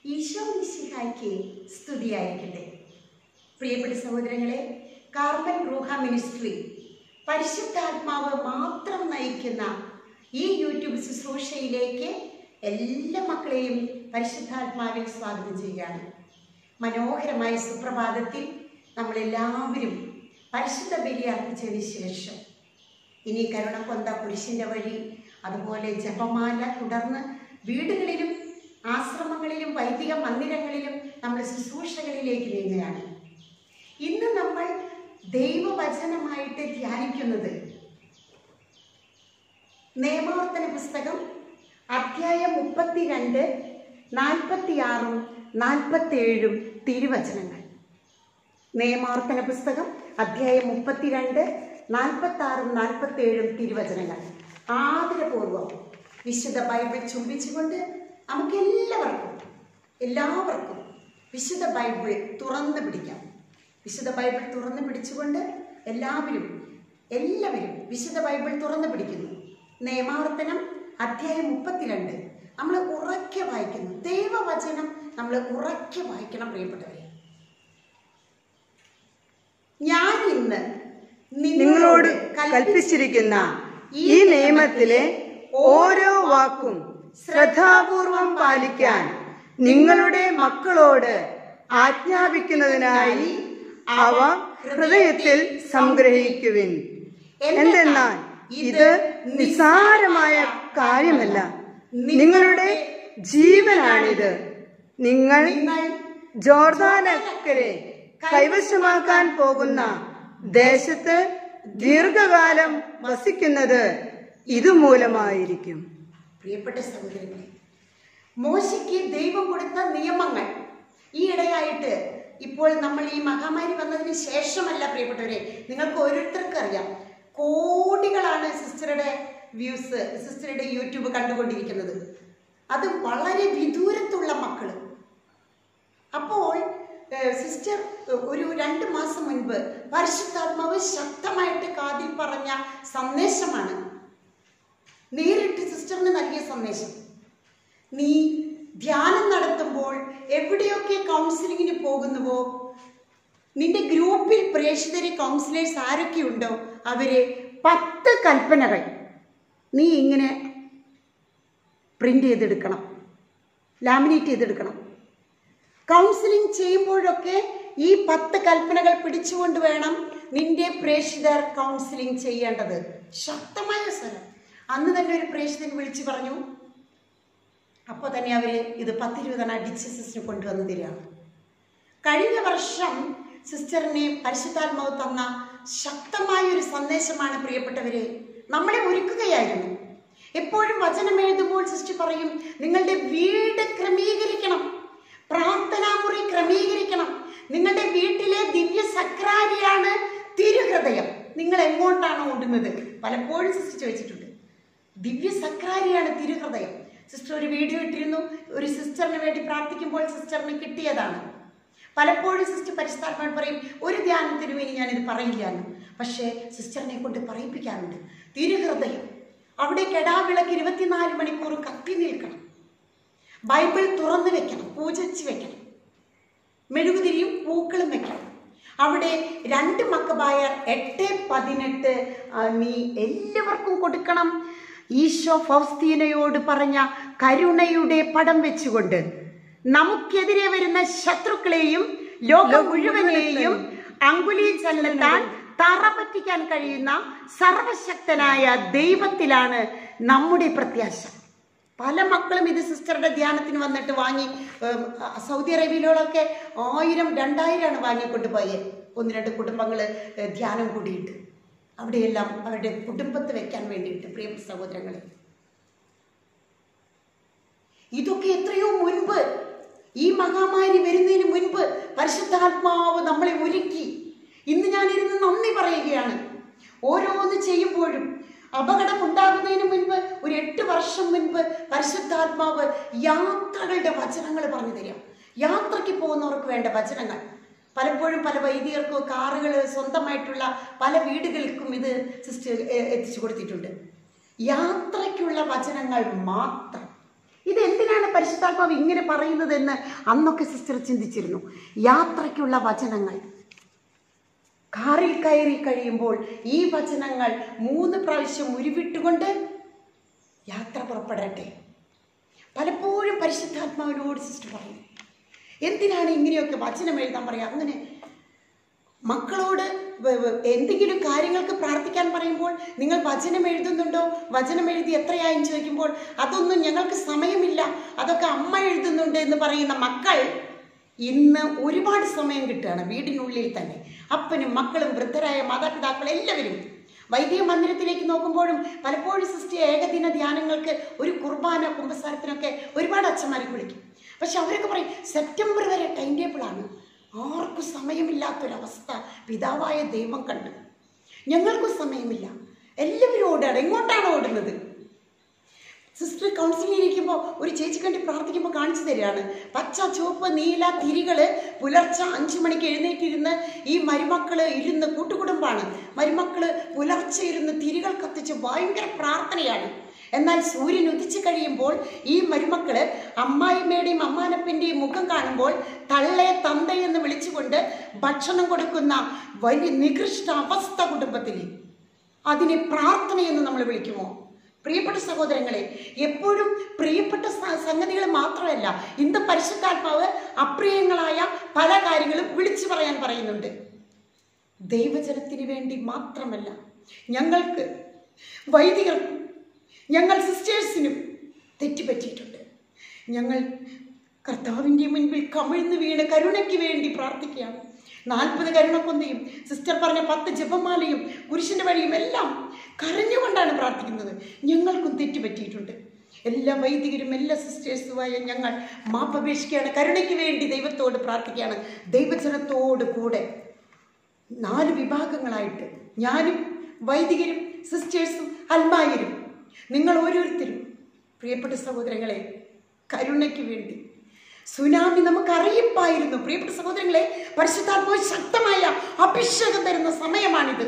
ഈശോ മിശിഹായ്ക്ക് സ്തുതിയായിരിക്കട്ടെ പ്രിയപ്പെട്ട സഹോദരങ്ങളെ കാർമൽ റൂഹ മിനിസ്ട്രി പരിശുദ്ധാത്മാവ് മാത്രം നയിക്കുന്ന ഈ യൂട്യൂബ് ശുശ്രൂഷയിലേക്ക് എല്ലാ മക്കളെയും പരിശുദ്ധാത്മാവിൽ സ്വാഗതം ചെയ്യുകയാണ് മനോഹരമായ സുപ്രഭാതത്തിൽ നമ്മളെല്ലാവരും പരിശുദ്ധ ബലി അർപ്പിച്ചതിന് ശേഷം ഇനി കരുണക്കൊന്ത പുരുഷന്റെ വഴി അതുപോലെ ജപമാല തുടർന്ന് വീടുകളിലും ആശ്രമങ്ങളിലും വൈദിക മന്ദിരങ്ങളിലും നമ്മൾ ശുശ്രൂഷകളിലേക്ക് നീങ്ങുകയാണ് ഇന്ന് നമ്മൾ ദൈവവചനമായിട്ട് ധ്യാനിക്കുന്നത് നിയമാവർത്തന പുസ്തകം അധ്യായം മുപ്പത്തിരണ്ട് നാൽപ്പത്തിയാറും നാൽപ്പത്തേഴും തിരുവചനങ്ങൾ നിയമാവർത്തന പുസ്തകം അധ്യായം മുപ്പത്തിരണ്ട് നാൽപ്പത്തി ആറും നാൽപ്പത്തി ഏഴും തിരുവചനങ്ങൾ ആദരപൂർവം വിശുദ്ധ ബൈബിൾ ചുംബിച്ചുകൊണ്ട് നമുക്ക് എല്ലാവർക്കും എല്ലാവർക്കും വിശുദ്ധ ബൈബിൾ തുറന്നു പിടിക്കാം വിശുദ്ധ ബൈബിൾ തുറന്നു പിടിച്ചുകൊണ്ട് എല്ലാവരും എല്ലാവരും വിശുദ്ധ ബൈബിൾ തുറന്നു പിടിക്കുന്നു നിയമാവർത്തനം അധ്യായം മുപ്പത്തിരണ്ട് നമ്മൾ ഉറക്കെ വായിക്കുന്നു ദൈവവചനം നമ്മൾ ഉറക്കെ വായിക്കണം പ്രിയപ്പെട്ടവരെ ഞാൻ ഇന്ന് നിങ്ങളോട് കൽപ്പിച്ചിരിക്കുന്ന ഈ നിയമത്തിലെ ഓരോ വാക്കും ശ്രദ്ധാപൂർവം പാലിക്കാൻ നിങ്ങളുടെ മക്കളോട് ആജ്ഞാപിക്കുന്നതിനായി അവ ഹൃദയത്തിൽ സംഗ്രഹിക്കുവിൻ എന്തെന്നാൽ ഇത് നിസ്സാരമായ കാര്യമല്ല നിങ്ങളുടെ ജീവനാണിത് നിങ്ങൾ ജോർദാനക്കരെ കൈവശമാക്കാൻ പോകുന്ന ദേശത്ത് ദീർഘകാലം വസിക്കുന്നത് ഇതുമൂലമായിരിക്കും പ്രിയപ്പെട്ട സഹോദരങ്ങളെ മോശയ്ക്ക് ദൈവം കൊടുത്ത നിയമങ്ങൾ ഈ ഇടയായിട്ട് ഇപ്പോൾ നമ്മൾ ഈ മഹാമാരി വന്നതിന് ശേഷമല്ല പ്രിയപ്പെട്ടവരെ നിങ്ങൾക്ക് ഓരോരുത്തർക്കും അറിയാം കോടികളാണ് സിസ്റ്ററുടെ വ്യൂസ് സിസ്റ്ററുടെ യൂട്യൂബ് കണ്ടുകൊണ്ടിരിക്കുന്നത് അത് വളരെ വിദൂരത്തുള്ള മക്കൾ അപ്പോൾ ഏഹ്, സിസ്റ്റർ ഒരു രണ്ട് മാസം മുൻപ് പരിശുദ്ധാത്മാവ് ശക്തമായിട്ട് കാതിൽ പറഞ്ഞ സന്ദേശമാണ് നേരിട്ട് സിസ്റ്ററിന് നൽകിയ സന്ദേശം നീ ധ്യാനം നടത്തുമ്പോൾ എവിടെയൊക്കെ കൗൺസിലിങ്ങിന് പോകുന്നുവോ നിന്റെ ഗ്രൂപ്പിൽ പ്രേക്ഷിതരെ കൗൺസിലേഴ്സ് ആരൊക്കെയുണ്ടോ അവരെ പത്ത് കൽപ്പനകൾ നീ ഇങ്ങനെ പ്രിന്റ് ചെയ്തെടുക്കണം ലാമിനേറ്റ് ചെയ്തെടുക്കണം കൗൺസിലിംഗ് ചെയ്യുമ്പോഴൊക്കെ ഈ പത്ത് കൽപ്പനകൾ പിടിച്ചുകൊണ്ട് വേണം നിന്റെ പ്രേക്ഷിതർ കൗൺസിലിംഗ് ചെയ്യേണ്ടത് ശക്തമായ സ്വരം അന്ന് തന്നെ ഒരു പ്രേക്ഷിതൻ വിളിച്ചു പറഞ്ഞു അപ്പോൾ തന്നെ അവർ ഇത് പത്തിരുപതെണ്ണം അടിച്ച് സിസ്റ്റർ കൊണ്ടുവന്ന് തരികയാണ് കഴിഞ്ഞ വർഷം സിസ്റ്ററിനെ പരിശുദ്ധാത്മാവ് തന്ന ശക്തമായ ഒരു സന്ദേശമാണ് പ്രിയപ്പെട്ടവരെ നമ്മളെ ഒരുക്കുകയായിരുന്നു എപ്പോഴും വചനം എഴുതുമ്പോൾ സിസ്റ്റർ പറയും നിങ്ങളുടെ വീട് ക്രമീകരിക്കണം പ്രാർത്ഥനാമുറി ക്രമീകരിക്കണം നിങ്ങളുടെ വീട്ടിലെ ദിവ്യ സക്രാരിയാണ് തിരുഹൃദയം നിങ്ങൾ എങ്ങോട്ടാണ് ഓടുന്നത് പലപ്പോഴും സിസ്റ്റർ ചോദിച്ചിട്ടുണ്ട് ദിവ്യ സക്രാരിയാണ് തിരുഹൃദയം സിസ്റ്റർ ഒരു വീഡിയോ ഇട്ടിരുന്നു ഒരു സിസ്റ്ററിന് വേണ്ടി പ്രാർത്ഥിക്കുമ്പോൾ സിസ്റ്ററിന് കിട്ടിയതാണ് പലപ്പോഴും സിസ്റ്റർ പരിസ്ഥാത്മാൻ പറയും ഒരു ധ്യാനത്തിന് വേണ്ടി ഞാനിത് പറയില്ല എന്ന് പക്ഷേ സിസ്റ്ററിനെ കൊണ്ട് പറയിപ്പിക്കാറുണ്ട് തിരുഹൃദയം അവിടെ കെടാവിളക്ക് ഇരുപത്തിനാല് മണിക്കൂർ കത്തി നിൽക്കണം ബൈബിൾ തുറന്നു വെക്കണം പൂജിച്ച് വെക്കണം മെഴുകുതിരിയും പൂക്കളും വെക്കണം അവിടെ രണ്ട് മക്കബായർ എട്ട് പതിനെട്ട് ആ, നീ എല്ലാവർക്കും കൊടുക്കണം ഈശോ ഫൗസ്തീനയോട് പറഞ്ഞ കരുണയുടെ പടം വെച്ചുകൊണ്ട് നമുക്കെതിരെ വരുന്ന ശത്രുക്കളെയും ലോകം മുഴുവനെയും അങ്കുലി ചലനത്താൽ തറ പറ്റിക്കാൻ കഴിയുന്ന സർവശക്തനായ ദൈവത്തിലാണ് നമ്മുടെ പ്രത്യാശ പല മക്കളും ഇത് സിസ്റ്ററുടെ ധ്യാനത്തിന് വന്നിട്ട് വാങ്ങി ഏം, അ- സൗദി അറേബ്യയിലോളൊക്കെ ആയിരം രണ്ടായിരമാണ് വാങ്ങിക്കൊണ്ട് പോയത് ഒന്ന് രണ്ട് കുടുംബങ്ങൾ ധ്യാനം കൂടിയിട്ട് അവിടെയെല്ലാം അവരുടെ കുടുംബത്ത് വെക്കാൻ വേണ്ടിയിട്ട് പ്രിയ സഹോദരങ്ങളെ ഇതൊക്കെ എത്രയോ മുൻപ് ഈ മഹാമാരി വരുന്നതിന് മുൻപ് പരിശുദ്ധാത്മാവ് നമ്മളെ ഒരുക്കി ഇന്ന് ഞാനിരുന്ന് നന്ദി പറയുകയാണ് ഓരോന്ന് ചെയ്യുമ്പോഴും അപകടം ഉണ്ടാകുന്നതിന് മുൻപ് ഒരു എട്ട് വർഷം മുൻപ് പരിശുദ്ധാത്മാവ് യാത്രകളുടെ വചനങ്ങൾ പറഞ്ഞു തരാം യാത്രയ്ക്ക് പോകുന്നവർക്ക് വേണ്ട വചനങ്ങൾ പലപ്പോഴും പല വൈദികർക്കോ കാറുകൾ സ്വന്തമായിട്ടുള്ള പല വീടുകൾക്കും ഇത് സിസ്റ്റർ എത്തിച്ചു കൊടുത്തിട്ടുണ്ട് യാത്രയ്ക്കുള്ള വചനങ്ങൾ മാത്രം ഇതെന്തിനാണ് പരിശുദ്ധാത്മാവ് ഇങ്ങനെ പറയുന്നതെന്ന് അന്നൊക്കെ സിസ്റ്റർ ചിന്തിച്ചിരുന്നു യാത്രയ്ക്കുള്ള വചനങ്ങൾ കാറിൽ കയറി കഴിയുമ്പോൾ ഈ വചനങ്ങൾ മൂന്ന് പ്രാവശ്യം ഉരുവിട്ടുകൊണ്ട് യാത്ര പുറപ്പെടട്ടെ പലപ്പോഴും പരിശുദ്ധാത്മാവിനോട് സിസ്റ്റർ പറയും എന്തിനാണ് ഇങ്ങനെയൊക്കെ വചനം എഴുതാൻ പറയാം അങ്ങനെ മക്കളോട് വ- വ- എന്തെങ്കിലും കാര്യങ്ങൾക്ക് പ്രാർത്ഥിക്കാൻ പറയുമ്പോൾ നിങ്ങൾ വചനം എഴുതുന്നുണ്ടോ വചനം എഴുതി എത്രയായും ചോദിക്കുമ്പോൾ അതൊന്നും ഞങ്ങൾക്ക് സമയമില്ല അതൊക്കെ അമ്മ എഴുതുന്നുണ്ട് എന്ന് പറയുന്ന മക്കൾ ഇന്ന് ഒരുപാട് സമയം കിട്ടുകയാണ് വീടിനുള്ളിൽ തന്നെ അപ്പനും മക്കളും വൃദ്ധരായ മാതാപിതാക്കൾ എല്ലാവരും വൈദിക മന്ദിരത്തിലേക്ക് നോക്കുമ്പോഴും പലപ്പോഴും സൃഷ്ടിയ ഏകദിന ധ്യാനങ്ങൾക്ക് ഒരു കുർബാന കുമ്പസാരത്തിനൊക്കെ ഒരുപാട് അച്ഛന്മാർക്ക് വിളിക്കും പക്ഷെ അവരൊക്കെ പറയും സെപ്റ്റംബർ വരെ ടൈം ടേബിളാണ് ആർക്കും സമയമില്ലാത്തൊരവസ്ഥ പിതാവായ ദൈവം കണ്ടു ഞങ്ങൾക്കും സമയമില്ല എല്ലാവരും ഓടുകയാണ് എങ്ങോട്ടാണ് ഓടുന്നത് സിസ്റ്റർ കൗൺസിലിംഗ് ഇരിക്കുമ്പോൾ ഒരു ചേച്ചി കണ്ടി പ്രാർത്ഥിക്കുമ്പോൾ കാണിച്ചു തരികയാണ് പച്ച ചുവപ്പ് നീല തിരികള് പുലർച്ചെ അഞ്ചു മണിക്ക് എഴുന്നേറ്റിരുന്ന് ഈ മരുമക്കള് ഇരുന്ന് കൂട്ടുകുടുംബാണ് മരുമക്കള് പുലർച്ചെ ഇരുന്ന് തിരികൾ കത്തിച്ച് ഭയങ്കര പ്രാർത്ഥനയാണ് എന്നാൽ സൂര്യൻ ഉദിച്ചു കഴിയുമ്പോൾ ഈ മരുമക്കള് അമ്മായിമ്മയുടെയും അമ്മാനപ്പൻ്റെയും മുഖം കാണുമ്പോൾ തള്ളെ തന്ത എന്ന് വിളിച്ചുകൊണ്ട് ഭക്ഷണം കൊടുക്കുന്ന വലിയ നികൃഷ്ട അവസ്ഥ കുടുംബത്തിൽ അതിനെ പ്രാർത്ഥനയെന്ന് നമ്മൾ വിളിക്കുമോ പ്രിയപ്പെട്ട സഹോദരങ്ങളെ എപ്പോഴും പ്രിയപ്പെട്ട സ- സംഗതികൾ മാത്രമല്ല ഇന്ന് പരിശുദ്ധാത്മാവ് അപ്രിയങ്ങളായ പല കാര്യങ്ങളും വിളിച്ചു പറയാൻ പറയുന്നുണ്ട് ദൈവജനത്തിന് വേണ്ടി മാത്രമല്ല ഞങ്ങൾക്ക് വൈദികർക്കും ഞങ്ങൾ സിസ്റ്റേഴ്സിനും തെറ്റുപറ്റിയിട്ടുണ്ട് ഞങ്ങൾ കർത്താവിൻ്റെ മുൻപിൽ കമിഴ്ന്ന് വീണ് കരുണയ്ക്ക് വേണ്ടി പ്രാർത്ഥിക്കുകയാണ് നാൽപ്പത് കരുണക്കൊന്തയും സിസ്റ്റർ പറഞ്ഞ പത്ത് ജപമാലയും കുരിശിൻ്റെ വഴിയും എല്ലാം കരഞ്ഞുകൊണ്ടാണ് പ്രാർത്ഥിക്കുന്നത് ഞങ്ങൾക്കും തെറ്റുപറ്റിയിട്ടുണ്ട് എല്ലാ വൈദികരും എല്ലാ സിസ്റ്റേഴ്സുമായ ഞങ്ങൾ മാപ്പപേക്ഷിക്കുകയാണ് കരുണയ്ക്ക് വേണ്ടി ദൈവത്തോട് പ്രാർത്ഥിക്കുകയാണ് ദൈവജനത്തോട് കൂടെ നാല് വിഭാഗങ്ങളായിട്ട് ഞാനും വൈദികരും സിസ്റ്റേഴ്സും അൽമായരും നിങ്ങൾ ഓരോരുത്തരും പ്രിയപ്പെട്ട സഹോദരങ്ങളെ കരുണയ്ക്ക് വേണ്ടി സുനാമി നമുക്ക് അറിയിപ്പായിരുന്നു പ്രിയപ്പെട്ട സഹോദരങ്ങളെ പരിശുദ്ധാത്മാവ് ശക്തമായ അഭിഷേകം തരുന്ന സമയമാണിത്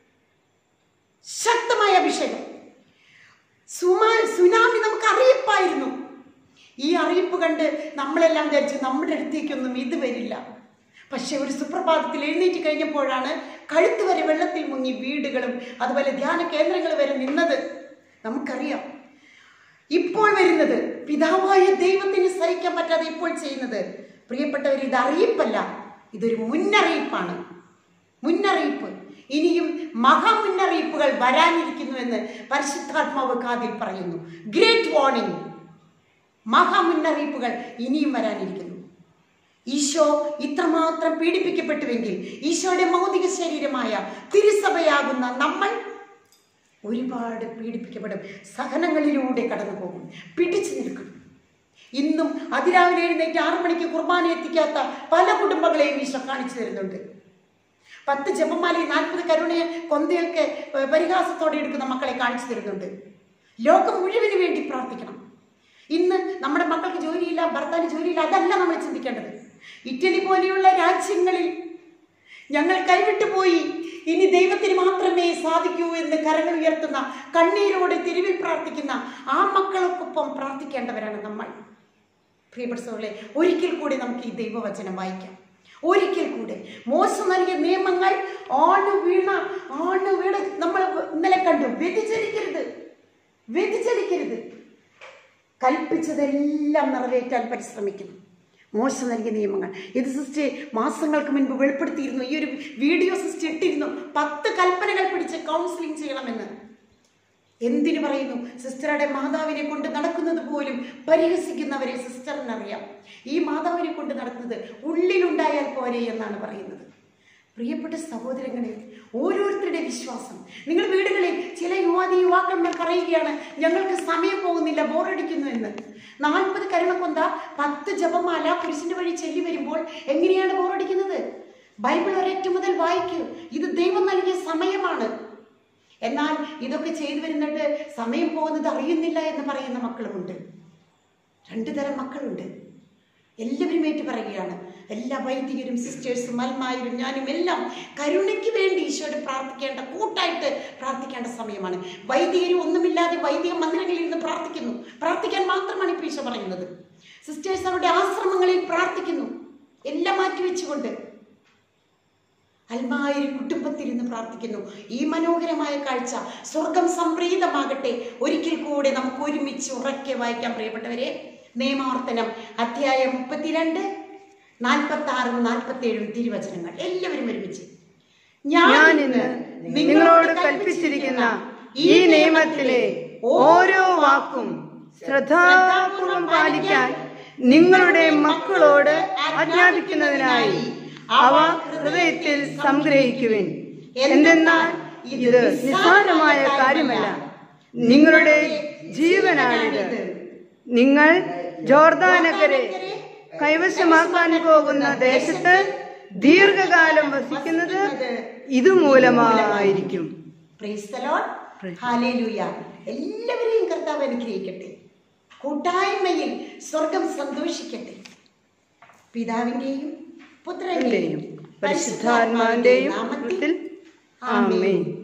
ശക്തമായ അഭിഷേകം സുമാ സുനാമി നമുക്ക് അറിയിപ്പായിരുന്നു ഈ അറിയിപ്പ് കണ്ട് നമ്മളെല്ലാം വിചാരിച്ചു നമ്മുടെ അടുത്തേക്കൊന്നും ഇത് വരില്ല പക്ഷെ ഒരു സുപ്രഭാതത്തിൽ എഴുന്നേറ്റ് കഴിഞ്ഞപ്പോഴാണ് കഴുത്ത് വരെ വെള്ളത്തിൽ മുങ്ങി വീടുകളും അതുപോലെ ധ്യാന കേന്ദ്രങ്ങൾ വരെ നിന്നത് നമുക്കറിയാം ഇപ്പോൾ വരുന്നത് പിതാവായ ദൈവത്തിന് സഹിക്കാൻ പറ്റാതെ ഇപ്പോൾ ചെയ്യുന്നത് പ്രിയപ്പെട്ടവർ ഇത് അറിയിപ്പല്ല ഇതൊരു മുന്നറിയിപ്പാണ് മുന്നറിയിപ്പ് ഇനിയും മഹാമുന്നറിയിപ്പുകൾ വരാനിരിക്കുന്നുവെന്ന് പരിശുദ്ധാത്മാവ് കാതിൽ പറയുന്നു ഗ്രേറ്റ് വാർണിംഗ് മഹാമുന്നറിയിപ്പുകൾ ഇനിയും വരാനിരിക്കുന്നു ഈശോ ഇത്രമാത്രം പീഡിപ്പിക്കപ്പെട്ടുവെങ്കിൽ ഈശോയുടെ മൗതിക ശരീരമായ തിരുസഭയാകുന്ന നമ്മൾ ഒരുപാട് പീഡിപ്പിക്കപ്പെടും സഹനങ്ങളിലൂടെ കടന്നു പോകും പിടിച്ചു നിൽക്കും ഇന്നും അതിരാവിലെ എഴുന്നേറ്റ് ആറു മണിക്ക് കുർബാന എത്തിക്കാത്ത പല കുടുംബങ്ങളെയും ഈശോ കാണിച്ചു തരുന്നുണ്ട് പത്ത് ജപമാലയും നാൽപ്പത് കരുണയെ കൊന്തയൊക്കെ ഏഹ്, പരിഹാസത്തോടെ എടുക്കുന്ന മക്കളെ കാണിച്ചു തരുന്നുണ്ട് ലോകം മുഴുവന് വേണ്ടി പ്രാർത്ഥിക്കണം ഇന്ന് നമ്മുടെ മക്കൾക്ക് ജോലിയില്ല ഭർത്താവിന് ജോലിയില്ല അതല്ല നമ്മൾ ചിന്തിക്കേണ്ടത് ഇറ്റലി പോലെയുള്ള രാജ്യങ്ങളിൽ ഞങ്ങൾ കൈവിട്ടു പോയി ഇനി ദൈവത്തിന് മാത്രമേ സാധിക്കൂ എന്ന് കരങ്ങൾ ഉയർത്തുന്ന കണ്ണീരോടെ തെരുവിൽ പ്രാർത്ഥിക്കുന്ന ആ മക്കൾക്കൊപ്പം പ്രാർത്ഥിക്കേണ്ടവരാണ് നമ്മൾ പ്രിയപ്പെട്ട സഹോദരങ്ങളെ ഒരിക്കൽ കൂടി നമുക്ക് ഈ ദൈവവചനം വായിക്കാം ഒരിക്കൽ കൂടെ മോശ നൽകിയ നിയമങ്ങൾ ആണ് വീണ ആണ് വീണ നമ്മൾ ഇന്നലെ കണ്ടു വ്യതിചലിക്കരുത് വ്യതിചലിക്കരുത് കൽപ്പിച്ചതെല്ലാം നിറവേറ്റാൻ പരിശ്രമിക്കുന്നു മോശം നൽകിയ നിയമങ്ങൾ ഇത് സിസ്റ്റർ മാസങ്ങൾക്ക് മുൻപ് വെളിപ്പെടുത്തിയിരുന്നു ഈ ഒരു വീഡിയോ സിസ്റ്റർ ഇട്ടിരുന്നു പത്ത് കൽപ്പനകൾ പിടിച്ച് കൗൺസിലിംഗ് ചെയ്യണമെന്ന് എന്തിനു പറയുന്നു സിസ്റ്ററുടെ മാതാവിനെ കൊണ്ട് നടക്കുന്നത് പോലും പരിഹസിക്കുന്നവരെ സിസ്റ്ററിനറിയാം ഈ മാതാവിനെ കൊണ്ട് നടക്കുന്നത് ഉള്ളിലുണ്ടായാൽ പോരെ എന്നാണ് പറയുന്നത് പ്രിയപ്പെട്ട സഹോദരങ്ങളെ ഓരോരുത്തരുടെ വിശ്വാസം നിങ്ങൾ വീടുകളിൽ ചില യുവാതി യുവാക്കന്മാർ പറയുകയാണ് ഞങ്ങൾക്ക് സമയം പോകുന്നില്ല ബോറടിക്കുന്നു എന്ന് നാൽപ്പത് കരുണക്കൊന്ത പത്ത് ജപമാല കുരിശിന്റെ വഴി ചെല്ലി വരുമ്പോൾ എങ്ങനെയാണ് ബോറടിക്കുന്നത് ബൈബിൾ ഒരേറ്റ മുതൽ വായിക്കൂ ഇത് ദൈവം നൽകിയ സമയമാണ് എന്നാൽ ഇതൊക്കെ ചെയ്തു വരുന്നിട്ട് സമയം പോകുന്നത് അറിയുന്നില്ല എന്ന് പറയുന്ന മക്കളുമുണ്ട് രണ്ടു തരം മക്കളുണ്ട് എല്ലാവരും ഏറ്റു പറയുകയാണ് എല്ലാ വൈദികരും സിസ്റ്റേഴ്സും മൽമായരും ഞാനും എല്ലാം കരുണയ്ക്ക് വേണ്ടി ഈശോയോട് പ്രാർത്ഥിക്കേണ്ട കൂട്ടായിട്ട് പ്രാർത്ഥിക്കേണ്ട സമയമാണ് വൈദികരും ഒന്നുമില്ലാതെ വൈദിക മന്ദിരങ്ങളിൽ ഇരുന്ന് പ്രാർത്ഥിക്കുന്നു പ്രാർത്ഥിക്കാൻ മാത്രമാണ് ഇപ്പോൾ ഈശോ പറയുന്നത് സിസ്റ്റേഴ്സ് അവരുടെ ആശ്രമങ്ങളിൽ പ്രാർത്ഥിക്കുന്നു എല്ലാം മാറ്റി വെച്ചുകൊണ്ട് അൽമായൊരു കുടുംബത്തിരുന്ന് പ്രാർത്ഥിക്കുന്നു ഈ മനോഹരമായ കാഴ്ച സ്വർഗം സംപ്രീതമാകട്ടെ ഒരിക്കൽ കൂടെ നമുക്ക് ഒരുമിച്ച് ഉറക്കെ വായിക്കാൻ പ്രിയപ്പെട്ടവരെ നിയമാവർത്തനം അധ്യായം മുപ്പത്തിരണ്ട് നാൽപ്പത്തി ആറും നാൽപ്പത്തി ഏഴും തിരുവചനങ്ങൾ എല്ലാവരും ഒരുമിച്ച് ഞാൻ ഇന്ന് നിങ്ങളോട് കൽപ്പിച്ചിരിക്കുന്ന ഈ നിയമത്തിലെ ഓരോ വാക്കും ശ്രദ്ധാപൂർവം പാലിക്കാൻ നിങ്ങളുടെ മക്കളോട് ആജ്ഞാപിക്കുന്നതിനായി അവ ഹൃദയത്തിൽ സംഗ്രഹിക്കുവിൻ എന്തെന്നാൽ ഇത് നിസ്സാരമായ കാര്യമല്ല നിങ്ങളുടെ ജീവനാണിത് നിങ്ങൾ ജോർദാനക്കരെ കൈവശമാക്കാൻ പോകുന്ന ദേശത്ത് ദീർഘകാലം വസിക്കുന്നത് ഇതുമൂലമായിരിക്കും Praise the Lord. Hallelujah. എല്ലാവരെയും കർത്താവ് അനുഗ്രഹിക്കട്ടെ കൂട്ടായ്മയിൽ സ്വർഗം സന്തോഷിക്കട്ടെ പിതാവിന്റെയും പുത്രന്റെയും പരിശുദ്ധാത്മാവിന്റെയും നാമത്തിൽ നാമത്തിൽ ആമേൻ ആമേൻ